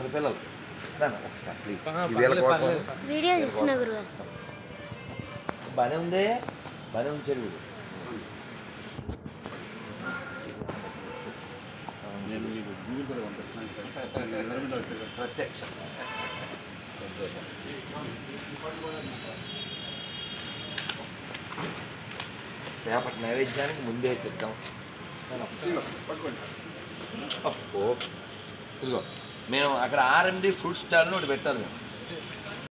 పది పిల్లలు దాన్ని ఒకసారి ప్లీజ్ ఆహా, ఈ వీళ్ళ పర్లేదు, కోసం పర్లేదు. వీడియో తీస్తున్నా గురుగారు బాగానే ఉందే బాగానే ఉంచాడు వీడు నేను మీకు గూగుల్ పే పంపిస్తున్నాను ప్రత్యక్ష సంతోషం. రేపటి నైవేద్యానికి ముందే సిద్ధం ఓ ఇదిగో మేము అక్కడ ఆర్ఎండి ఫ్రూట్ స్టాల్ని ఒకటి పెట్టాలి మేము